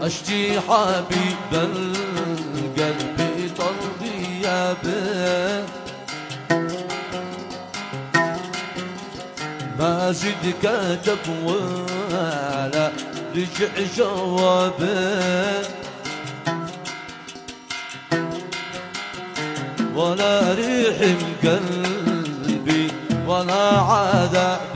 أشجي حبيب القلب طلبي يا بيه ما زد كتب ولا رجع جوابه ولا ريح قلبي ولا عذاب